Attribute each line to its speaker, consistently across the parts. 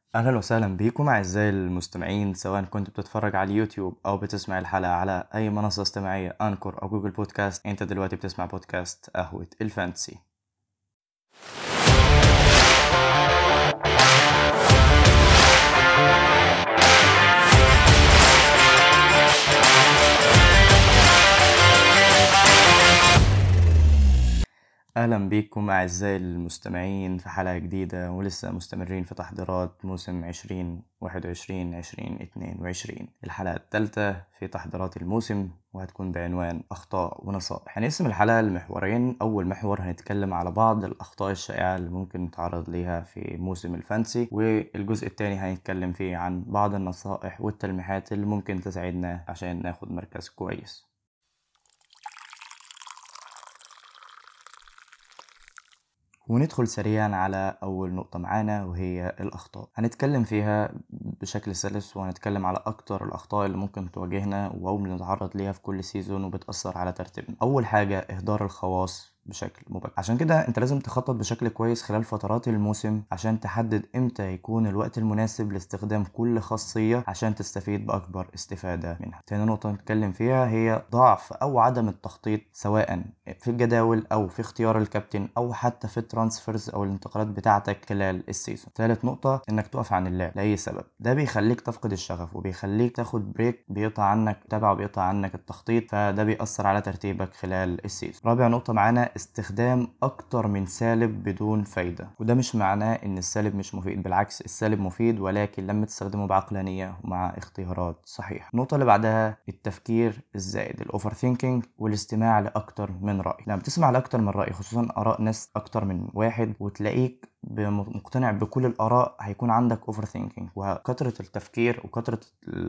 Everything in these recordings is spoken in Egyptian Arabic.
Speaker 1: أهلا وسهلا بيكم أعزائي المستمعين سواء كنت بتتفرج على اليوتيوب أو بتسمع الحلقة على أي منصة استماعية أنكور أو جوجل بودكاست أنت دلوقتي بتسمع بودكاست قهوة الفانتسي أهلا بيكم أعزائي المستمعين في حلقة جديدة ولسه مستمرين في تحضيرات موسم عشرين واحد وعشرين عشرين اتنين وعشرين الحلقة التالتة في تحضيرات الموسم وهتكون بعنوان أخطاء ونصائح هنقسم الحلقة لمحورين أول محور هنتكلم على بعض الأخطاء الشائعة اللي ممكن نتعرض ليها في موسم الفانسي والجزء التاني هنتكلم فيه عن بعض النصائح والتلميحات اللي ممكن تساعدنا عشان ناخد مركز كويس وندخل سريعا على أول نقطة معانا وهي الأخطاء هنتكلم فيها بشكل سلس وهنتكلم على أكتر الأخطاء اللي ممكن تواجهنا أو بنتعرض ليها في كل سيزون وبتأثر على ترتيبنا أول حاجة إهدار الخواص بشكل مبكر عشان كده انت لازم تخطط بشكل كويس خلال فترات الموسم عشان تحدد امتى يكون الوقت المناسب لاستخدام كل خاصية عشان تستفيد بأكبر استفادة منها تاني نقطة نتكلم فيها هي ضعف أو عدم التخطيط سواء في الجداول أو في اختيار الكابتن أو حتى في الترانسفيرز أو الانتقالات بتاعتك خلال السيزون تالت نقطة انك تقف عن اللعب لأي سبب ده بيخليك تفقد الشغف وبيخليك تاخد بريك بيقطع عنك تابع وبيقطع عنك التخطيط فده بيأثر على ترتيبك خلال السيزون رابع نقطة معانا استخدام أكتر من سالب بدون فايدة وده مش معناه إن السالب مش مفيد بالعكس السالب مفيد ولكن لما تستخدمه بعقلانية ومع اختيارات صحيحة النقطة اللي بعدها التفكير الزائد الأوفر ثينكينج والاستماع لأكتر من رأي لما بتسمع لأكتر من رأي خصوصا آراء ناس أكتر من واحد وتلاقيك مقتنع بكل الاراء هيكون عندك اوفر ثينكينج وكثره التفكير وكثره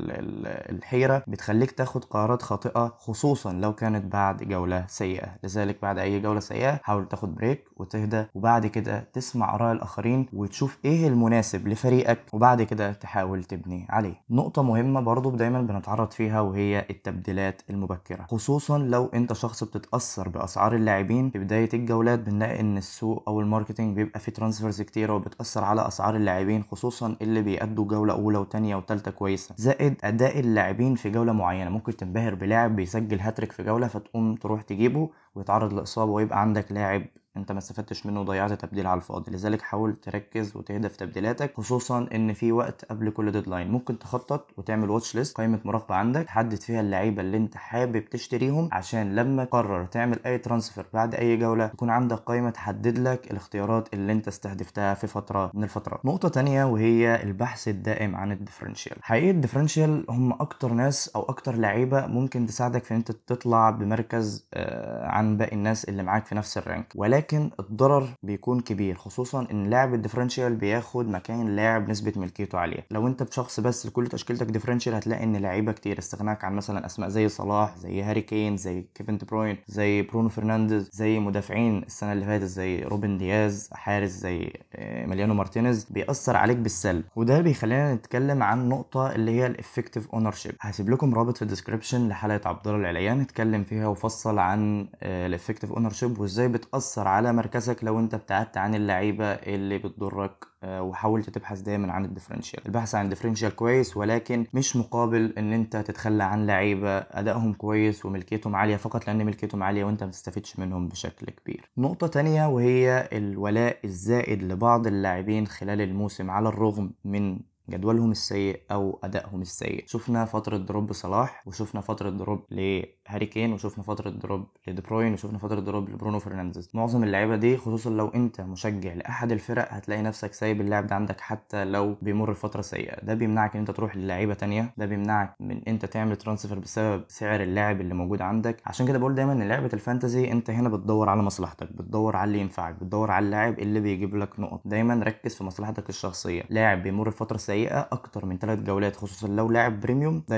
Speaker 1: الحيره بتخليك تاخد قرارات خاطئه خصوصا لو كانت بعد جوله سيئه لذلك بعد اي جوله سيئه حاول تاخد بريك وتهدى وبعد كده تسمع اراء الاخرين وتشوف ايه المناسب لفريقك وبعد كده تحاول تبني عليه نقطه مهمه برضو دايما بنتعرض فيها وهي التبديلات المبكره خصوصا لو انت شخص بتتاثر باسعار اللاعبين في بدايه الجولات بنلاقي ان السوق او الماركتنج بيبقى في ترانسفيرز كتيره وبتاثر على اسعار اللاعبين خصوصا اللي بيأدوا جوله اولى وثانيه وثالثه كويسه زائد اداء اللاعبين في جوله معينه ممكن تنبهر بلاعب بيسجل هاتريك في جوله فتقوم تروح تجيبه ويتعرض لاصابه ويبقى عندك لاعب انت ما استفدتش منه وضيعت تبديل على الفاضي لذلك حاول تركز وتهدى في تبديلاتك خصوصا ان في وقت قبل كل ديدلاين ممكن تخطط وتعمل واتش ليست قائمه مراقبه عندك تحدد فيها اللعيبه اللي انت حابب تشتريهم عشان لما تقرر تعمل اي ترانسفير بعد اي جوله يكون عندك قائمه تحدد لك الاختيارات اللي انت استهدفتها في فتره من الفترات نقطه تانية وهي البحث الدائم عن الديفرنشال حقيقه الديفرنشال هم اكتر ناس او اكتر لعيبه ممكن تساعدك في ان انت تطلع بمركز عن باقي الناس اللي معاك في نفس الرانك ولكن الضرر بيكون كبير خصوصا ان لاعب الديفرنشال بياخد مكان لاعب نسبه ملكيته عاليه لو انت بشخص بس كل تشكيلتك ديفرنشال هتلاقي ان لعيبه كتير استغناك عن مثلا اسماء زي صلاح زي هاري كين زي كيفن دي بروين زي برونو فرنانديز زي مدافعين السنه اللي فاتت زي روبن دياز حارس زي مليانو مارتينيز بيأثر عليك بالسلب وده بيخلينا نتكلم عن نقطه اللي هي الافكتيف اونر شيب هسيب لكم رابط في الديسكربشن لحلقه عبد الله العليان اتكلم فيها وفصل عن الافكتيف اونر شيب وازاي بتأثر على مركزك لو انت ابتعدت عن اللعيبه اللي بتضرك وحاولت تبحث دايما عن الديفرنشال البحث عن الديفرنشال كويس ولكن مش مقابل ان انت تتخلى عن لعيبه ادائهم كويس وملكيتهم عاليه فقط لان ملكيتهم عاليه وانت ما تستفدش منهم بشكل كبير نقطه تانية وهي الولاء الزائد لبعض اللاعبين خلال الموسم على الرغم من جدولهم السيء او ادائهم السيء شفنا فتره دروب صلاح وشفنا فتره دروب لهاري كين وشفنا فتره دروب لدي بروين وشفنا فتره دروب لبرونو فرنانديز معظم اللعيبه دي خصوصا لو انت مشجع لاحد الفرق هتلاقي نفسك سايب اللاعب ده عندك حتى لو بيمر فتره سيئه ده بيمنعك ان انت تروح للعيبه تانية ده بيمنعك من انت تعمل ترانسفير بسبب سعر اللاعب اللي موجود عندك عشان كده بقول دايما ان لعبه الفانتزي انت هنا بتدور على مصلحتك بتدور على اللي ينفعك بتدور على اللاعب اللي بيجيب لك نقط دايما ركز في مصلحتك الشخصيه لاعب بيمر فتره سيئه اكتر من ثلاث جولات خصوصا لو لاعب بريميوم دايركت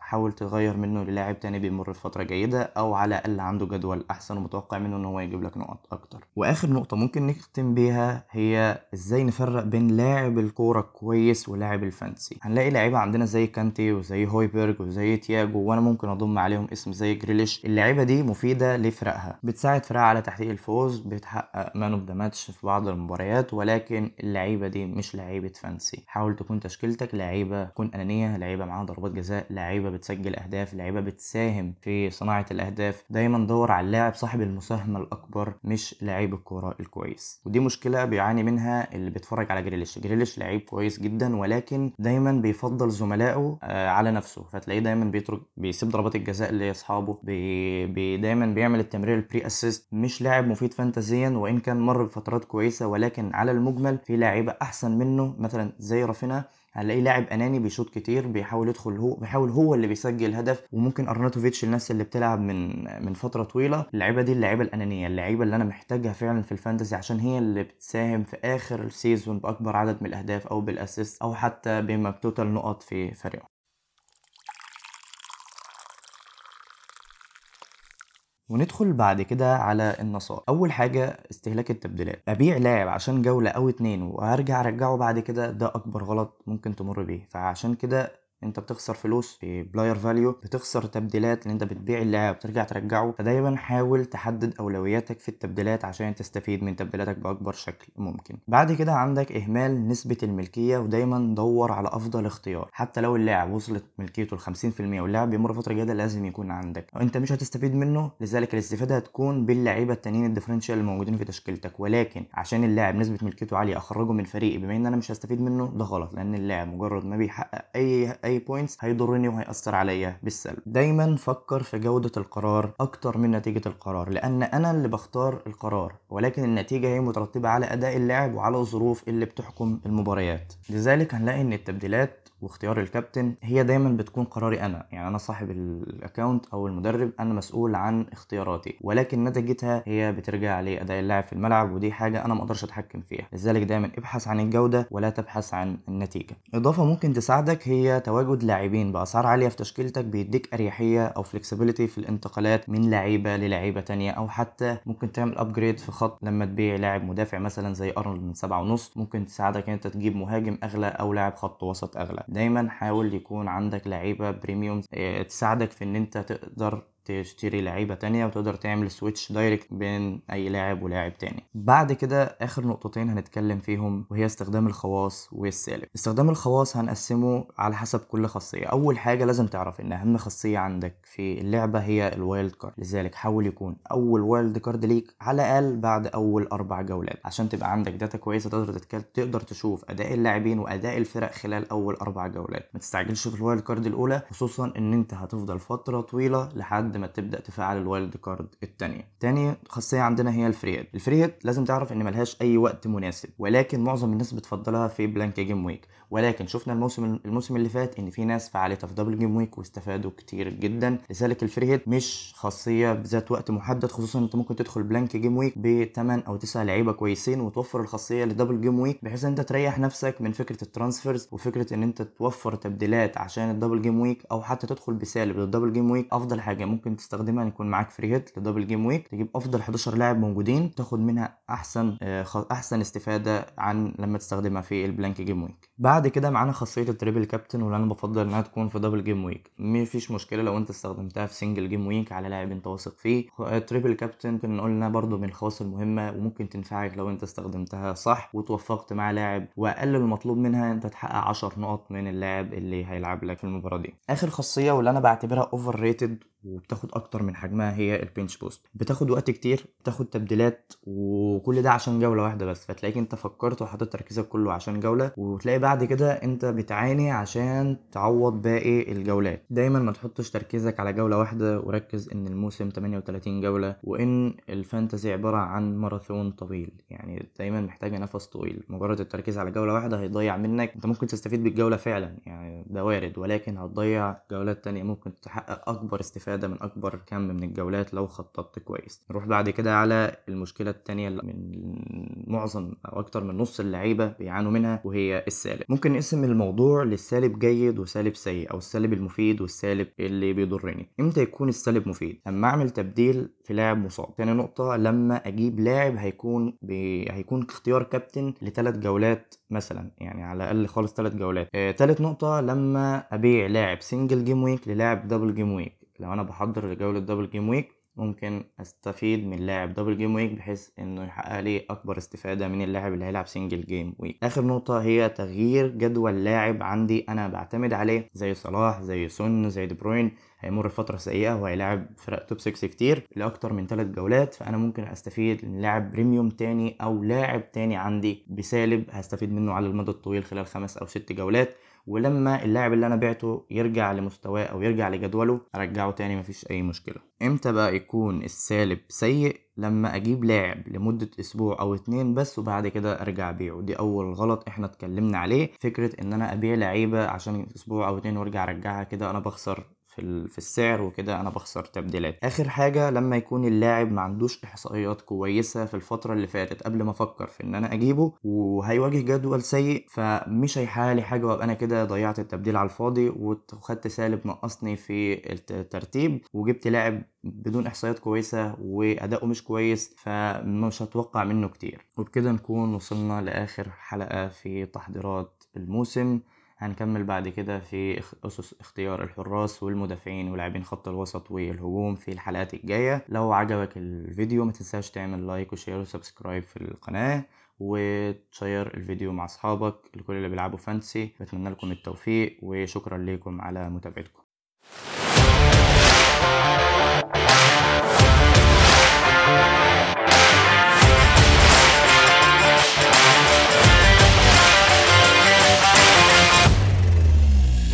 Speaker 1: حاول تغير منه للاعب تاني بيمر بفتره جيده او على الاقل عنده جدول احسن ومتوقع منه ان هو يجيب لك نقط اكتر واخر نقطه ممكن نختم بيها هي ازاي نفرق بين لاعب الكوره كويس ولاعب الفانتسي هنلاقي لعيبه عندنا زي كانتي وزي هويبرج وزي تياجو وانا ممكن اضم عليهم اسم زي جريليش اللعيبه دي مفيده لفرقها بتساعد فرقها على تحقيق الفوز بتحقق مان اوف ذا ماتش في بعض المباريات ولكن اللعيبه دي مش لعيبه فانسي حاول تكون تشكيلتك لعيبه تكون انانيه لعيبه معاها ضربات جزاء لعيبه بتسجل اهداف لعيبه بتساهم في صناعه الاهداف دايما دور على اللاعب صاحب المساهمه الاكبر مش لعيب الكوره الكويس ودي مشكله بيعاني منها اللي بيتفرج على جريليش جريليش لعيب كويس جدا ولكن دايما بيفضل زملائه آه، على نفسه فتلاقيه دايما بيترك بيسيب ضربات الجزاء لاصحابه بي... بي دايما بيعمل التمرير البري اسيست مش لاعب مفيد فانتازيا وان كان مر بفترات كويسه ولكن على المجمل في لعيبه احسن منه مثلا زي رافينا هنلاقيه لاعب اناني بيشوط كتير بيحاول يدخل هو بيحاول هو اللي بيسجل هدف وممكن ارناتوفيتش الناس اللي بتلعب من من فتره طويله اللعيبه دي اللعيبه الانانيه اللعيبه اللي انا محتاجها فعلا في الفانتسي عشان هي اللي بتساهم في اخر السيزون باكبر عدد من الاهداف او بالاسيست او حتى بتوتال نقط في فريقه وندخل بعد كده على النصائح اول حاجه استهلاك التبديلات ابيع لاعب عشان جوله او اتنين وارجع ارجعه بعد كده ده اكبر غلط ممكن تمر بيه فعشان كده انت بتخسر فلوس في بلاير فاليو بتخسر تبديلات ان انت بتبيع اللاعب وترجع ترجعه فدايما حاول تحدد اولوياتك في التبديلات عشان تستفيد من تبديلاتك باكبر شكل ممكن بعد كده عندك اهمال نسبه الملكيه ودايما دور على افضل اختيار حتى لو اللاعب وصلت ملكيته ل 50% واللاعب بيمر فتره جيده لازم يكون عندك انت مش هتستفيد منه لذلك الاستفاده هتكون باللعيبه التانيين الديفرنشال الموجودين في تشكيلتك ولكن عشان اللاعب نسبه ملكيته عاليه اخرجه من فريقي بما ان انا مش هستفيد منه ده غلط لان اللاعب مجرد ما بيحقق اي اي بوينتس هيضرني وهيأثر عليا بالسلب دايما فكر في جودة القرار اكتر من نتيجة القرار لان انا اللي بختار القرار ولكن النتيجة هي مترتبة على اداء اللاعب وعلى الظروف اللي بتحكم المباريات لذلك هنلاقي ان التبديلات واختيار الكابتن هي دايما بتكون قراري انا يعني انا صاحب الاكونت او المدرب انا مسؤول عن اختياراتي ولكن نتيجتها هي بترجع لاداء اللاعب في الملعب ودي حاجه انا ما اقدرش اتحكم فيها لذلك دايما ابحث عن الجوده ولا تبحث عن النتيجه اضافه ممكن تساعدك هي تواجد لاعبين باسعار عاليه في تشكيلتك بيديك اريحيه او فلكسبيليتي في الانتقالات من لعيبه للعيبه تانية او حتى ممكن تعمل ابجريد في خط لما تبيع لاعب مدافع مثلا زي ارنولد من سبعة ونص ممكن تساعدك انت تجيب مهاجم اغلى او لاعب خط وسط اغلى دايما حاول يكون عندك لعيبه بريميوم آه، تساعدك في ان انت تقدر تشتري لعيبه تانية وتقدر تعمل سويتش دايركت بين اي لاعب ولاعب تاني بعد كده اخر نقطتين هنتكلم فيهم وهي استخدام الخواص والسالب استخدام الخواص هنقسمه على حسب كل خاصيه اول حاجه لازم تعرف ان اهم خاصيه عندك في اللعبه هي الوايلد كارد لذلك حاول يكون اول وايلد كارد ليك على الاقل بعد اول اربع جولات عشان تبقى عندك داتا كويسه تقدر تتكلم تقدر تشوف اداء اللاعبين واداء الفرق خلال اول اربع جولات ما تستعجلش في الوايلد كارد الاولى خصوصا ان انت هتفضل فتره طويله لحد ما تبدا تفعل الوايلد كارد الثانيه تاني خاصيه عندنا هي الفريات الفريات لازم تعرف ان ملهاش اي وقت مناسب ولكن معظم الناس بتفضلها في بلانك جيم ويك ولكن شفنا الموسم الموسم اللي فات ان في ناس فعلتها في دبل جيم ويك واستفادوا كتير جدا لذلك الفري هيت مش خاصيه بذات وقت محدد خصوصا انت ممكن تدخل بلانك جيم ويك ب 8 او 9 لعيبه كويسين وتوفر الخاصيه لدبل جيم ويك بحيث ان انت تريح نفسك من فكره الترانسفيرز وفكره ان انت توفر تبديلات عشان الدبل جيم ويك او حتى تدخل بسالب للدبل جيم ويك افضل حاجه ممكن تستخدمها ان يكون معاك فري هيت لدبل جيم ويك تجيب افضل 11 لاعب موجودين تاخد منها احسن آه، احسن استفاده عن لما تستخدمها في البلانك جيم ويك بعد كده معانا خاصيه التريبل كابتن واللي انا بفضل انها تكون في دبل جيم ويك مفيش مشكله لو انت استخدمتها في سنجل جيم ويك على لاعب انت واثق فيه التريبل كابتن ممكن نقول انها برضه من الخواص المهمه وممكن تنفعك لو انت استخدمتها صح وتوفقت مع لاعب واقل المطلوب منها انت تحقق 10 نقط من اللاعب اللي هيلعب لك في المباراه دي اخر خاصيه واللي انا بعتبرها اوفر ريتد وبتاخد اكتر من حجمها هي البنش بوست بتاخد وقت كتير بتاخد تبديلات وكل ده عشان جوله واحده بس فتلاقيك انت فكرت وحطيت تركيزك كله عشان جوله وتلاقي بعد كده انت بتعاني عشان تعوض باقي الجولات دايما ما تحطش تركيزك على جوله واحده وركز ان الموسم 38 جوله وان الفانتزي عباره عن ماراثون طويل يعني دايما محتاجه نفس طويل مجرد التركيز على جوله واحده هيضيع منك انت ممكن تستفيد بالجوله فعلا يعني ده وارد ولكن هتضيع جولات تانية ممكن تحقق اكبر استفاده من من اكبر كم من الجولات لو خططت كويس نروح بعد كده على المشكله التانية اللي من معظم او اكتر من نص اللعيبه بيعانوا منها وهي السالب ممكن نقسم الموضوع للسالب جيد وسالب سيء او السالب المفيد والسالب اللي بيضرني امتى يكون السالب مفيد لما اعمل تبديل في لاعب مصاب تاني نقطه لما اجيب لاعب هيكون بي... هيكون اختيار كابتن لثلاث جولات مثلا يعني على الاقل خالص ثلاث جولات آه، تالت نقطه لما ابيع لاعب سنجل جيم ويك للاعب دبل جيم ويك لو انا بحضر لجوله دبل جيم ويك ممكن استفيد من لاعب دبل جيم ويك بحيث انه يحقق لي اكبر استفاده من اللاعب اللي هيلعب سنجل جيم ويك اخر نقطه هي تغيير جدول لاعب عندي انا بعتمد عليه زي صلاح زي سون زي دي بروين هيمر فترة سيئة وهيلاعب فرق توب 6 كتير لأكتر من ثلاث جولات فأنا ممكن أستفيد من لاعب بريميوم تاني أو لاعب تاني عندي بسالب هستفيد منه على المدى الطويل خلال خمس أو ست جولات ولما اللاعب اللي انا بعته يرجع لمستواه او يرجع لجدوله ارجعه تاني مفيش اي مشكله امتى بقى يكون السالب سيء لما اجيب لاعب لمدة اسبوع او اتنين بس وبعد كده ارجع ابيعه دي اول غلط احنا اتكلمنا عليه فكرة ان انا ابيع لعيبة عشان اسبوع او اتنين وارجع ارجعها كده انا بخسر في في السعر وكده انا بخسر تبديلات اخر حاجه لما يكون اللاعب ما عندوش احصائيات كويسه في الفتره اللي فاتت قبل ما افكر في ان انا اجيبه وهيواجه جدول سيء فمش هيحقق لي حاجه وابقى انا كده ضيعت التبديل على الفاضي وخدت سالب نقصني في الترتيب وجبت لاعب بدون احصائيات كويسه واداؤه مش كويس فمش هتوقع منه كتير وبكده نكون وصلنا لاخر حلقه في تحضيرات الموسم هنكمل بعد كده في أسس اختيار الحراس والمدافعين ولاعبين خط الوسط والهجوم في الحلقات الجاية لو عجبك الفيديو ما تنساش تعمل لايك وشير وسبسكرايب في القناة وتشير الفيديو مع اصحابك الكل اللي بيلعبوا فانسي بتمنى لكم التوفيق وشكرا لكم على متابعتكم